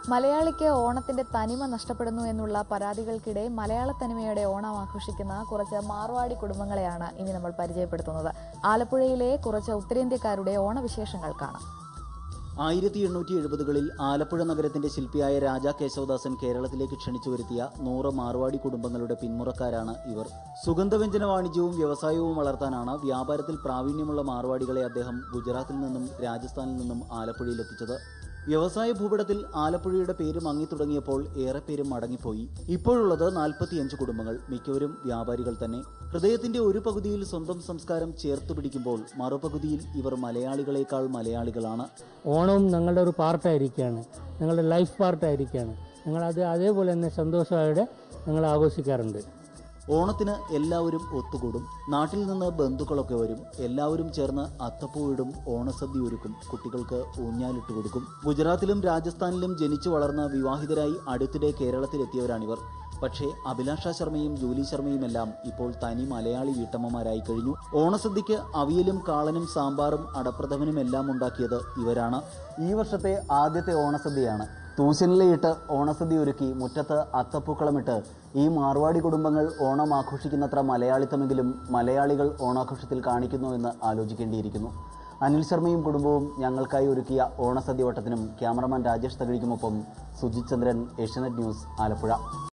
മലയാളിക്ക് ഓണത്തിന്റെ തനിമ നഷ്ടപ്പെടുന്നു എന്നുള്ള പരാതികൾക്കിടെ മലയാള തനിമയുടെ ഓണം ആഘോഷിക്കുന്ന കുറച്ച് മാർവാടി കുടുംബങ്ങളെയാണ് ഇനി നമ്മൾ പരിചയപ്പെടുത്തുന്നത് ആലപ്പുഴയിലെ കുറച്ച് ഉത്തരേന്ത്യക്കാരുടെ ഓണവിശേഷങ്ങൾ കാണാം ആയിരത്തി എണ്ണൂറ്റി എഴുപതുകളിൽ ആലപ്പുഴ നഗരത്തിന്റെ ശില്പിയായ രാജാ കേശവദാസൻ കേരളത്തിലേക്ക് ക്ഷണിച്ചു വരുത്തിയ നൂറ് മാർവാടി കുടുംബങ്ങളുടെ പിന്മുറക്കാരാണ് ഇവർ സുഗന്ധവ്യഞ്ജന വാണിജ്യവും വ്യവസായവും വളർത്താനാണ് വ്യാപാരത്തിൽ പ്രാവീണ്യമുള്ള മാർവാടികളെ അദ്ദേഹം ഗുജറാത്തിൽ നിന്നും രാജസ്ഥാനിൽ നിന്നും ആലപ്പുഴയിലെത്തിച്ചത് വ്യവസായ ഭൂപടത്തിൽ ആലപ്പുഴയുടെ പേര് മങ്ങി തുടങ്ങിയപ്പോൾ ഏറെ പേരും മടങ്ങിപ്പോയി ഇപ്പോഴുള്ളത് നാൽപ്പത്തിയഞ്ച് കുടുംബങ്ങൾ മിക്കവരും വ്യാപാരികൾ തന്നെ ഹൃദയത്തിന്റെ ഒരു പകുതിയിൽ സ്വന്തം സംസ്കാരം ചേർത്ത് പിടിക്കുമ്പോൾ മറുപകുതിയിൽ ഇവർ മലയാളികളെക്കാൾ മലയാളികളാണ് ഓണവും ഞങ്ങളുടെ ഒരു പാർട്ടായിരിക്കുകയാണ് ഞങ്ങളുടെ ലൈഫ് പാർട്ടായിരിക്കുകയാണ് ഞങ്ങളത് അതേപോലെ തന്നെ സന്തോഷമായിട്ട് ഞങ്ങൾ ആഘോഷിക്കാറുണ്ട് ഓണത്തിന് എല്ലാവരും ഒത്തുകൂടും നാട്ടിൽ നിന്ന് ബന്ധുക്കളൊക്കെ വരും എല്ലാവരും ചേർന്ന് അത്തപ്പൂവിടും ഓണസദ്യ ഒരുക്കും കുട്ടികൾക്ക് ഊഞ്ഞാലിട്ട് കൊടുക്കും ഗുജറാത്തിലും രാജസ്ഥാനിലും ജനിച്ചു വളർന്ന വിവാഹിതരായി അടുത്തിടെ കേരളത്തിലെത്തിയവരാണിവർ പക്ഷേ അഭിലാഷ ശർമ്മയും ജൂലി ശർമ്മയുമെല്ലാം ഇപ്പോൾ തനി മലയാളി വീട്ടമ്മമാരായി കഴിഞ്ഞു ഓണസദ്യക്ക് അവിയലും കാളനും സാമ്പാറും അടപ്രഥമനും എല്ലാം ഉണ്ടാക്കിയത് ഇവരാണ് ഈ വർഷത്തെ ആദ്യത്തെ ഓണസദ്യയാണ് തൂശനിലയിട്ട് ഓണസദ്യ ഒരുക്കി മുറ്റത്ത് അത്തപ്പൂക്കളമിട്ട് ഈ മാർവാടി കുടുംബങ്ങൾ ഓണം ആഘോഷിക്കുന്നത്ര മലയാളിത്തമെങ്കിലും മലയാളികൾ ഓണാഘോഷത്തിൽ കാണിക്കുന്നു എന്ന് ആലോചിക്കേണ്ടിയിരിക്കുന്നു അനിൽ ശർമ്മയും കുടുംബവും ഞങ്ങൾക്കായി ഒരുക്കിയ ഓണസദ്യ വട്ടത്തിനും ക്യാമറമാൻ രാജേഷ് തകഴിക്കുമൊപ്പം സുജിത് ചന്ദ്രൻ ഏഷ്യനെറ്റ് ന്യൂസ് ആലപ്പുഴ